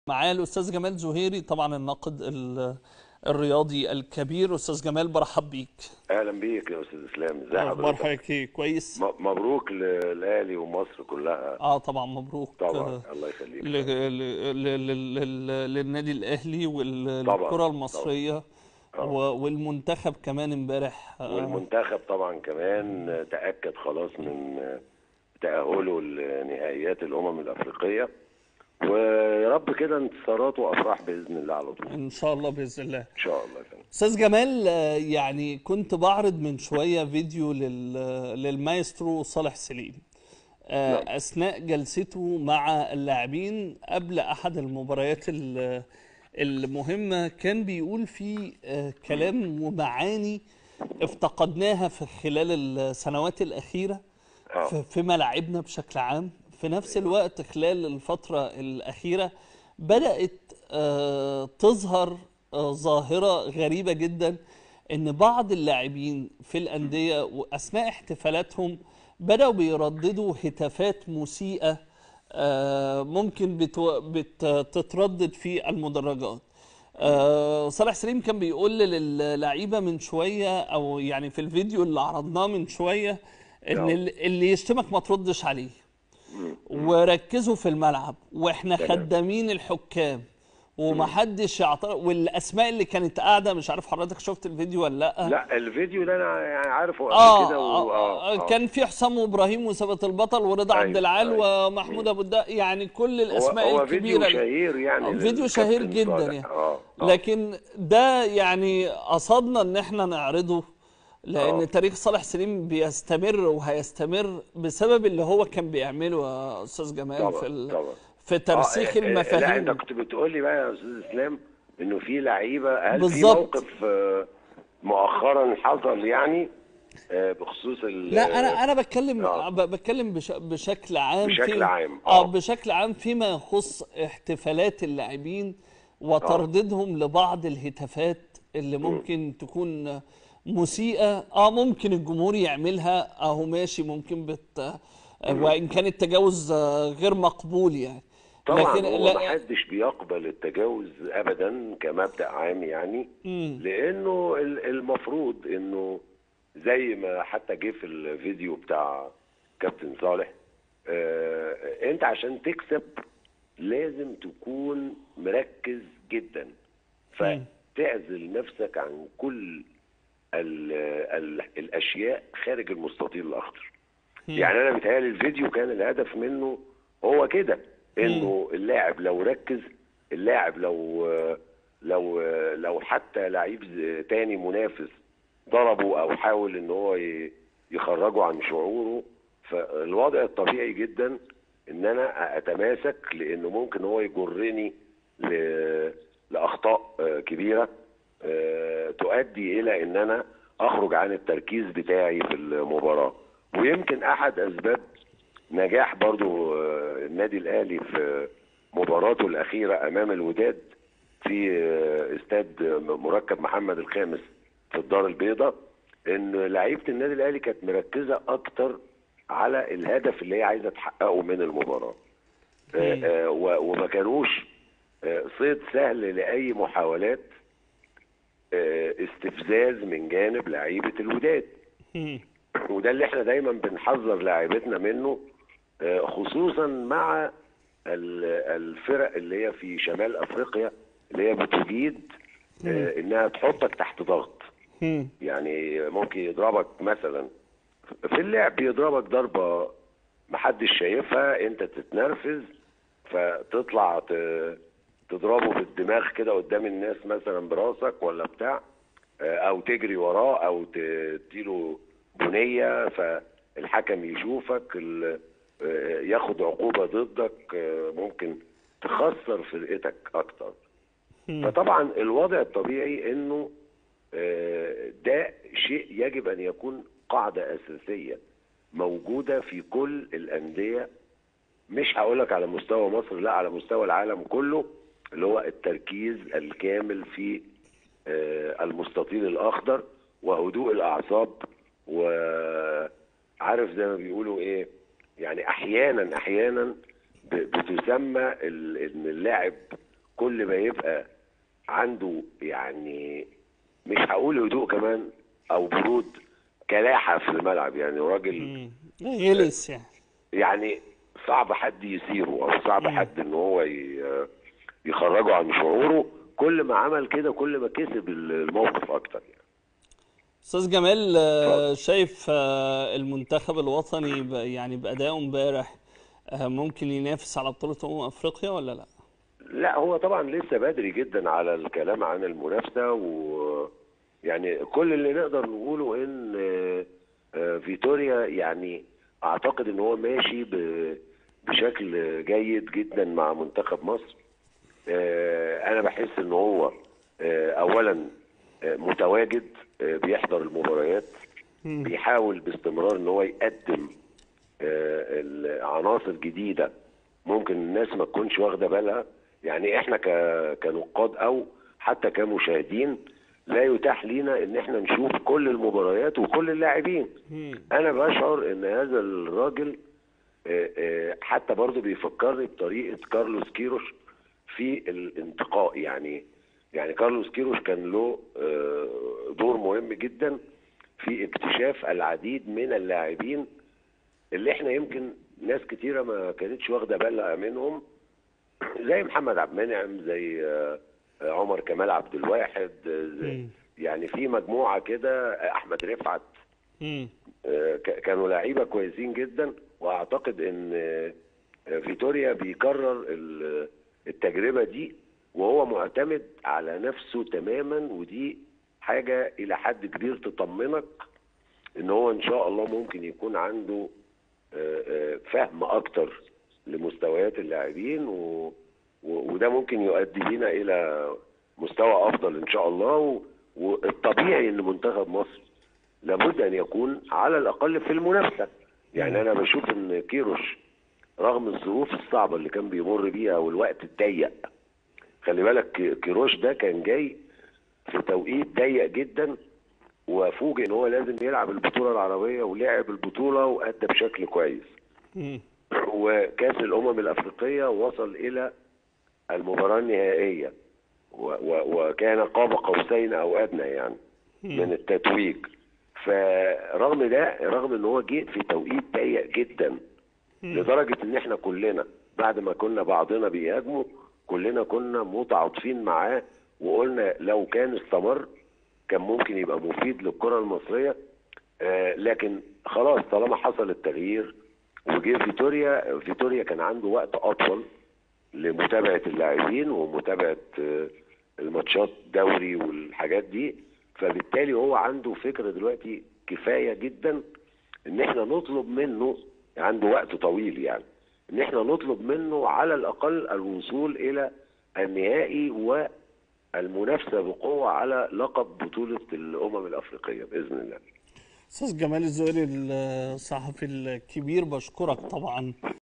معايا الاستاذ جمال زهيري طبعا الناقد ال- الرياضي الكبير استاذ جمال برحب بيك اهلا بيك يا استاذ اسلام ازي اخبار حضرتك حضرتك ايه كويس م- مبروك للاهلي ومصر كلها اه طبعا مبروك طبعا آه، الله يخليك ل- ل- ل- ل- ل- للنادي الاهلي طبعاً، والكره المصريه آه. و- والمنتخب كمان امبارح آه، والمنتخب طبعا كمان تاكد خلاص من تاهله لنهائيات الامم الافريقيه ويا رب كده انتصارات وافراح باذن الله على طول ان شاء الله باذن الله ان شاء الله يا فندم استاذ جمال آه، يعني كنت بعرض من شويه فيديو لل للمايسترو صالح سليم آه، نعم. اثناء جلسته مع اللاعبين قبل احد المباريات ال- المهمه كان بيقول فيه آه، كلام ومعاني افتقدناها في خلال السنوات الاخيره آه. في في ملاعبنا بشكل عام في نفس الوقت خلال الفترة الأخيرة بدأت آه، تظهر آه، ظاهرة غريبة جدا إن بعض اللاعبين في الأندية وأثناء احتفالاتهم بدأوا بيرددوا هتافات مسيئة آه، ممكن بتو- بتتردد في المدرجات آه، صالح سليم كان بيقول للعيبه من شويه او يعني في الفيديو اللي عرضناه من شويه ان نعم. ال- اللي يشتمك ما تردش عليه وركزوا في الملعب واحنا تمام. خدامين الحكام ومحدش يعترض والاسماء اللي كانت قاعده مش عارف حضرتك شفت الفيديو ولا لا لا الفيديو ده انا يعني عارفه قبل آه, كده و... آه, آه كان في حسام وابراهيم وثبت البطل ورضا أيوة، عبد العال أيوة. ومحمود ابو الدق يعني كل هو, الاسماء هو فيديو الكبيره شهير يعني آه، فيديو شهير للكابتن جدا صالح. يعني اه آه. لكن ده يعني قصدنا ان احنا نعرضه لان آه. تاريخ صالح سليم بيستمر وهيستمر بسبب اللي هو كان بيعمله يا استاذ جمال طبعا، في ال... طبعا. في ترسيخ آه، آه، لا المفاهيم انت كنت بتقول لي بقى يا استاذ اسلام انه في لعيبه هل بالظبط. في موقف آه، مؤخرا حصل يعني آه، بخصوص ال- لا انا انا بتكلم آه. ب- بتكلم بش بشكل عام بشكل في عام، اه آه. بشكل عام فيما يخص احتفالات اللاعبين وترديدهم لبعض الهتافات اللي ممكن تكون مسيئة اه ممكن الجمهور يعملها اهو ماشي ممكن بت وان كان التجاوز آه، غير مقبول يعني طبعا لكن هو لا- ما حدش بيقبل التجاوز ابدا كمبدا عام يعني مم. لانه ال- المفروض انه زي ما حتى جه في الفيديو بتاع كابتن صالح آه انت عشان تكسب لازم تكون مركز جدا فتعزل نفسك عن كل ال ال الاشياء خارج المستطيل الاخضر يعني انا بيتهيألي الفيديو كان الهدف منه هو كده انه اللاعب لو ركز اللاعب لو لو لو حتى لعيب ز- تاني منافس ضربه او حاول ان هو ي- يخرجه عن شعوره فالوضع الطبيعي جدا ان انا اتماسك لانه ممكن هو يجرني ل- لاخطاء آه، كبيره آه، تؤدي الى ان انا اخرج عن التركيز بتاعي في المباراه ويمكن احد اسباب نجاح برضو آه، النادي الاهلي في مباراته الاخيره امام الوداد في آه، استاد مركب محمد الخامس في الدار البيضاء ان لعيبه النادي الاهلي كانت مركزه اكتر على الهدف اللي هي عايزه تحققه من المباراه آه، آه، و- وما كانوش آه، صيد سهل لاي محاولات آه، استفزاز من جانب لعيبه الوداد مم. وده اللي احنا دايما بنحذر لاعيبتنا منه آه، خصوصا مع ال- الفرق اللي هي في شمال افريقيا اللي هي بتجيد آه، انها تحطك تحت ضغط مم. يعني ممكن يضربك مثلا في اللعب يضربك ضربه محدش شايفها انت تتنرفز فتطلع ت- تضربه بالدماغ كده قدام الناس مثلا براسك ولا بتاع آه، او تجري وراه او ت- تديله بنيه فالحكم يشوفك ال- آه، ياخد عقوبه ضدك آه، ممكن تخسر فرقتك اكتر فطبعا الوضع الطبيعي انه آه، ده شيء يجب ان يكون قاعده اساسيه موجوده في كل الانديه مش هقول لك على مستوى مصر لا على مستوى العالم كله اللي هو التركيز الكامل في آه، المستطيل الاخضر وهدوء الاعصاب وعارف زي ما بيقولوا ايه يعني احيانا احيانا ب- بتسمى ال- ان اللاعب كل ما يبقى عنده يعني مش هقول هدوء كمان او برود كلاحة في الملعب يعني راجل مم. غلس يعني يعني صعب حد يثيره او صعب حد ان هو ي- يخرجه عن شعوره كل ما عمل كده كل ما كسب الموقف اكتر يعني. استاذ جمال آه، شايف آه، المنتخب الوطني ب- يعني بأدائه امبارح آه، ممكن ينافس على بطولة أمم أفريقيا ولا لا؟ لا هو طبعا لسه بدري جدا على الكلام عن المنافسة و يعني كل اللي نقدر نقوله ان آه، آه، فيتوريا يعني اعتقد ان هو ماشي ب- بشكل جيد جدا مع منتخب مصر آه، انا بحس ان هو آه، اولا آه، متواجد آه، بيحضر المباريات بيحاول باستمرار ان هو يقدم آه، العناصر جديده ممكن الناس ما تكونش واخده بالها يعني احنا ك- كنقاد او حتى كمشاهدين لا يتاح لينا ان احنا نشوف كل المباريات وكل اللاعبين انا بشعر ان هذا الراجل آه، آه، حتى برضه بيفكرني بطريقه كارلوس كيروش في الانتقاء يعني يعني كارلوس كيروش كان له آه، دور مهم جدا في اكتشاف العديد من اللاعبين اللي احنا يمكن ناس كتيره ما كانتش واخده بالها منهم زي محمد عبد المنعم زي آه، آه، عمر كمال عبد الواحد آه، زي- يعني في مجموعه كده آه، احمد رفعت مم. آه، ك- كانوا لعيبه كويسين جدا واعتقد ان آه، فيتوريا بيكرر ال- التجربه دي وهو معتمد على نفسه تماما ودي حاجه الى حد كبير تطمنك ان هو ان شاء الله ممكن يكون عنده آه، آه، فهم اكتر لمستويات اللاعبين و... و... وده ممكن يؤدي بينا الى مستوى افضل ان شاء الله و... والطبيعي ان منتخب مصر لابد ان يكون على الاقل في المنافسه يعني انا بشوف ان كيروش رغم الظروف الصعبه اللي كان بيمر بيها والوقت الضيق خلي بالك كي- كيروش ده كان جاي في توقيت ضيق جدا وفوجئ ان هو لازم يلعب البطوله العربيه ولعب البطوله وادى بشكل كويس مم. وكاس الامم الافريقيه وصل الى المباراه النهائيه و و وكان قاب قوسين او ادنى يعني من التتويج فرغم ده رغم ان هو جه في توقيت ضيق جدا لدرجه ان احنا كلنا بعد ما كنا بعضنا بيهاجموا كلنا كنا متعاطفين معاه وقلنا لو كان استمر كان ممكن يبقى مفيد للكره المصريه آه لكن خلاص طالما حصل التغيير وجه فيتوريا فيتوريا كان عنده وقت اطول لمتابعه اللاعبين ومتابعه آه، الماتشات دوري والحاجات دي فبالتالي هو عنده فكره دلوقتي كفايه جدا ان احنا نطلب منه عنده وقت طويل يعني ان احنا نطلب منه على الاقل الوصول الى النهائي والمنافسه بقوه على لقب بطوله الامم الافريقيه باذن الله استاذ جمال الزهري الصحفي الكبير بشكرك طبعا